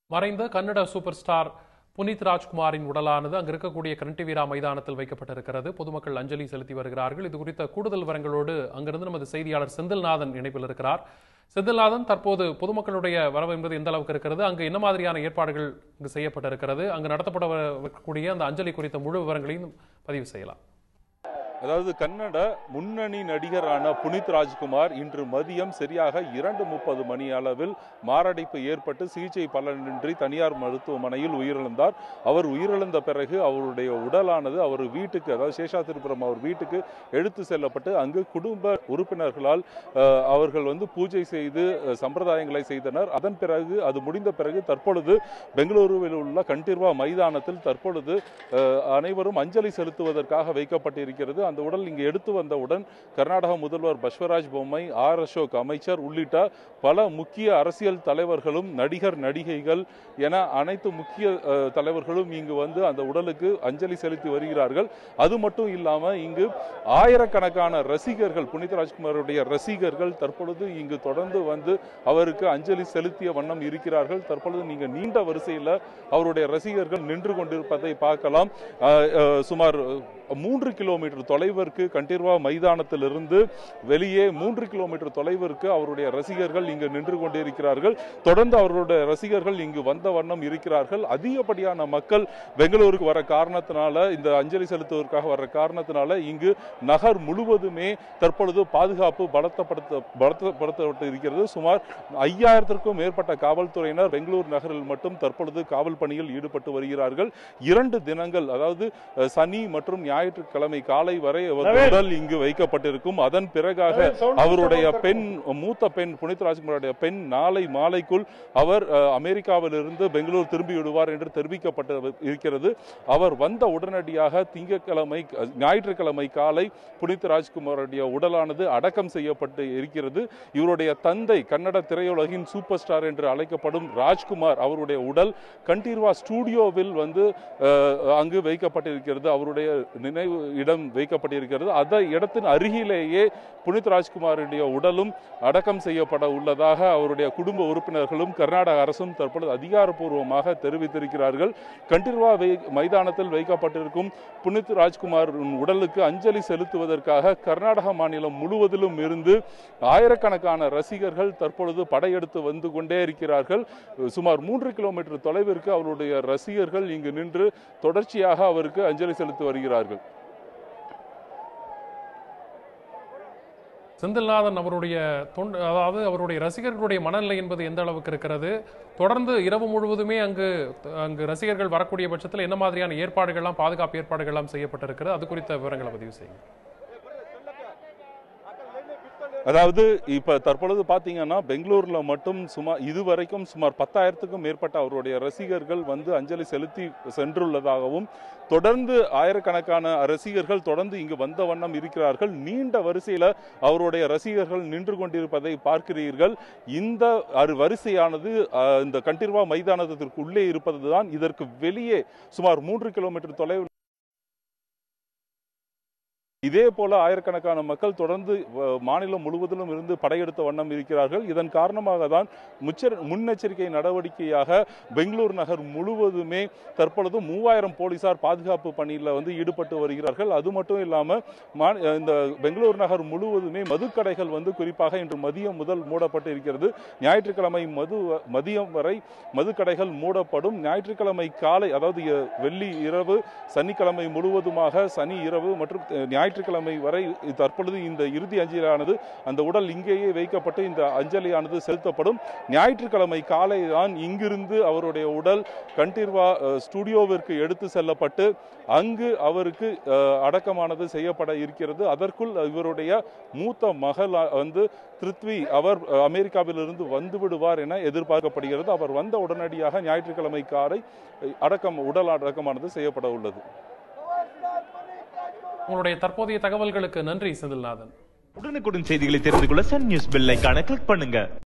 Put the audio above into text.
மறைந்த Kannada super star Puneeth ராஜ்குமாரின் உடலானது அங்கு இருக்கக்கூடிய கரண்டிவீரா மைதானத்தில் வைக்கப்பட்டிருக்கிறது பொதுமக்கள் அஞ்சலி செலுத்தி வருகிறார்கள் இது குறித்த கூடுதல் விவரங்களோடு அங்கிருந்து நமது செய்தியாளர் செந்தில்நாதன் இணைப்பில் இருக்கிறார் செந்தில்நாதன் தற்போது பொதுமக்களுடைய வரவு என்பது எந்த அளவுக்கு இருக்கிறது அங்கு என்ன மாதிரியான ஏற்பாடுகள் இங்கு செய்யப்பட்டிருக்கிறது அங்கு நடத்தப்படக்கூடிய அந்த அஞ்சலி குறித்த முழு விவரங்களையும் பதிவு செய்யலாம் அதாவது கன்னட முன்னணி நடிகரான புனித் ராஜ்குமார் இன்று மதியம் சரியாக இரண்டு முப்பது மணி அளவில் மாரடைப்பு ஏற்பட்டு சிகிச்சை பலனின்றி தனியார் மருத்துவமனையில் உயிரிழந்தார் அவர் உயிரிழந்த பிறகு அவருடைய உடலானது அவர் வீட்டுக்கு அதாவது சேஷாத்திரிபுரம் அவர் வீட்டுக்கு எடுத்து செல்லப்பட்டு அங்கு குடும்ப உறுப்பினர்களால் அஹ், அவர்கள் வந்து பூஜை செய்து அஹ், சம்பிரதாயங்களை செய்தனர் அதன் பிறகு அது முடிந்த பிறகு தற்பொழுது பெங்களூருவில் உள்ள கண்டிர்வா மைதானத்தில் தற்பொழுது அஹ், அனைவரும் அஞ்சலி செலுத்துவதற்காக வைக்கப்பட்டிருக்கிறது அந்த உடல் இங்கு எடுத்து வந்தவுடன் கர்நாடக முதல்வர் பஸ்வராஜ் பொம்மை ஆர் அசோக் அமைச்சர் உள்ளிட்ட பல முக்கிய அரசியல் தலைவர்களும் நடிகர் நடிகைகள் என அனைத்து முக்கிய அஹ், தலைவர்களும் இங்கு வந்து அந்த உடலுக்கு அஞ்சலி செலுத்தி வருகிறார்கள் அது மட்டும் இல்லாம இங்கு ஆயிரக்கணக்கான ரசிகர்கள் புனித ராஜ்குமாருடைய ரசிகர்கள் தற்பொழுது இங்கு தொடர்ந்து வந்து அவருக்கு அஞ்சலி செலுத்திய வண்ணம் இருக்கிறார்கள் தற்பொழுது நீங்க நீண்ட வரிசையில் அவருடைய ரசிகர்கள் நின்று கொண்டிருப்பதை பார்க்கலாம் அஹ், அஹ், சுமார் மூன்று கிலோமீட்டர் தொலைவிற்கு கண்டிர்வா மைதானத்திலிருந்து வெளியே மூன்று கிலோமீட்டர் தொலைவிற்கு அவருடைய ரசிகர்கள் இங்கு நின்று கொண்டிருக்கிறார்கள் தொடர்ந்து அவர்களுடைய ரசிகர்கள் இங்கு வந்த வண்ணம் இருக்கிறார்கள் அதிகப்படியான மக்கள் பெங்களூருக்கு வர காரணத்தினால இந்த அஞ்சலி செலுத்துவதற்காக வர காரணத்தினால இங்கு நகர் முழுவதுமே தற்பொழுது பாதுகாப்பு பலத்தப்படுத்த பலத்தப்படுத்தப்பட்டு இருக்கிறது சுமார் ஐயாயிரத்திற்கும் மேற்பட்ட காவல்துறையினர் பெங்களூர் நகரில் மட்டும் தற்பொழுது காவல் பணியில் ஈடுபட்டு வருகிறார்கள் இரண்டு தினங்கள் அதாவது அஹ், சனி மற்றும் ஞாயிற்றுக்கிழமை காலை வரை அவரது உடல் இங்கு வைக்கப்பட்டிருக்கும் அதன் பிறகாக அவருடைய பெண் மூத்த பெண் புனித் ராஜ்குமாருடைய பெண் நாளை மாலைக்குள் அவர் அஹ், அமெரிக்காவிலிருந்து பெங்களூர் திரும்பி விடுவார் என்று தெரிவிக்கப்பட்டு இருக்கிறது அவர் வந்த உடனடியாக திங்கட்கிழமை அஹ், ஞாயிற்றுக்கிழமை காலை புனித் ராஜ்குமாருடைய உடலானது அடக்கம் செய்யப்பட்டு இருக்கிறது இவருடைய தந்தை கன்னட திரையுலகின் சூப்பர் ஸ்டார் என்று அழைக்கப்படும் ராஜ்குமார் அவருடைய உடல் கண்டீர்வா ஸ்டூடியோவில் வந்து அஹ், அங்கு வைக்கப்பட்டிருக்கிறது அவருடைய நினைவு இடம் வைக்கப்பட்டிருக்கிறது அந்த இடத்தின் அருகிலேயே புனித் ராஜ்குமாருடைய உடலும் அடக்கம் செய்யப்பட உள்ளதாக அவருடைய குடும்ப உறுப்பினர்களும் கர்நாடக அரசும் தற்பொழுது அதிகாரப்பூர்வமாக தெரிவித்திருக்கிறார்கள் கண்டிர்வா வை மைதானத்தில் வைக்கப்பட்டிருக்கும் புனித் ராஜ்குமார் உடலுக்கு அஞ்சலி செலுத்துவதற்காக கர்நாடக மாநிலம் முழுவதிலும் இருந்து ஆயிரக்கணக்கான ரசிகர்கள் தற்பொழுது படையெடுத்து வந்து கொண்டே இருக்கிறார்கள் சுமார் மூன்று கிலோமீட்டர் தொலைவிற்கு அவருடைய ரசிகர்கள் இங்கு நின்று தொடர்ச்சியாக அவருக்கு அஞ்சலி செலுத்தி வருகிறார்கள் செந்தில்நாதன் அவருடைய தொண்டு அதாவது அவருடைய ரசிகர்களுடைய மனநிலை என்பது எந்த அளவுக்கு இருக்கிறது தொடர்ந்து இரவு முழுவதுமே அங்கு அங்கு ரசிகர்கள் வரக்கூடிய பட்சத்தில் என்ன மாதிரியான ஏற்பாடுகள்லாம் பாதுகாப்பு ஏற்பாடுகள்லாம் செய்யப்பட்டிருக்கிறது அது குறித்த விவரங்களை பதிவு செய்யுங்க அதாவது இப்ப தற்பொழுது பாத்தீங்கன்னா பெங்களூர்ல மட்டும் சுமார் இதுவரைக்கும் சுமார் பத்தாயிரத்துக்கும் மேற்பட்ட அவருடைய ரசிகர்கள் வந்து அஞ்சலி செலுத்தி சென்றுள்ளதாகவும் தொடர்ந்து ஆயிரக்கணக்கான ரசிகர்கள் தொடர்ந்து இங்கு வந்த வண்ணம் இருக்கிறார்கள் நீண்ட வரிசையில அவருடைய ரசிகர்கள் நின்று கொண்டிருப்பதை பார்க்கிறீர்கள் இந்த அரு வரிசையானது அஹ், இந்த கண்டிர்வா மைதானத்திற்கு உள்ளே இருப்பதுதான் இதற்கு வெளியே சுமார் மூன்று கிலோமீட்டர் தொலைவில் இதே போல ஆயிரக்கணக்கான மக்கள் தொடர்ந்து அஹ், மாநிலம் முழுவதிலும் இருந்து படையெடுத்த வண்ணம் இருக்கிறார்கள் இதன் காரணமாக தான் முச்சர் முன்னெச்சரிக்கை நடவடிக்கையாக பெங்களூர் நகர் முழுவதுமே தற்பொழுது மூவாயிரம் போலீசார் பாதுகாப்பு பணியில் வந்து ஈடுபட்டு வருகிறார்கள் அது மட்டும் இல்லாமல் மா- இந்த பெங்களூர் நகர் முழுவதுமே மதுக்கடைகள் வந்து குறிப்பாக இன்று மதியம் முதல் மூடப்பட்டு இருக்கிறது ஞாயிற்றுக்கிழமை மது மதியம் வரை மதுக்கடைகள் மூடப்படும் ஞாயிற்றுக்கிழமை காலை அதாவது அஹ், வெள்ளி இரவு சனிக்கிழமை முழுவதுமாக சனி இரவு மற்றும் அஹ், ஞாயிற்றுக்கிழமை வரை தற்பொழுது இந்த இறுதி அஞ்சலியானது அந்த உடல் இங்கேயே வைக்கப்பட்டு இந்த அஞ்சலியானது செலுத்தப்படும் ஞாயிற்றுக்கிழமை காலை தான் இங்கிருந்து அவருடைய உடல் கண்டிர்வா அஹ், ஸ்டுடியோவிற்கு எடுத்து செல்லப்பட்டு அங்கு அவருக்கு அஹ், அடக்கமானது செய்யப்பட இருக்கிறது அதற்குள் இவருடைய மூத்த மகள் அஹ், வந்து பிருத்வி அவர் அஹ், அமெரிக்காவிலிருந்து வந்து விடுவார் என எதிர்பார்க்கப்படுகிறது அவர் வந்த உடனடியாக ஞாயிற்றுக்கிழமை காலை அஹ், அடக்கம் உடல் அடக்கமானது செய்யப்பட உள்ளது உங்களுடைய தற்போதைய தகவல்களுக்கு நன்றி செந்தில்நாதன் உடனுக்குடன் செய்திகளை தெரிந்து கொள்ள சன் நியூஸ் பெல் ஐகானை கிளிக் பண்ணுங்க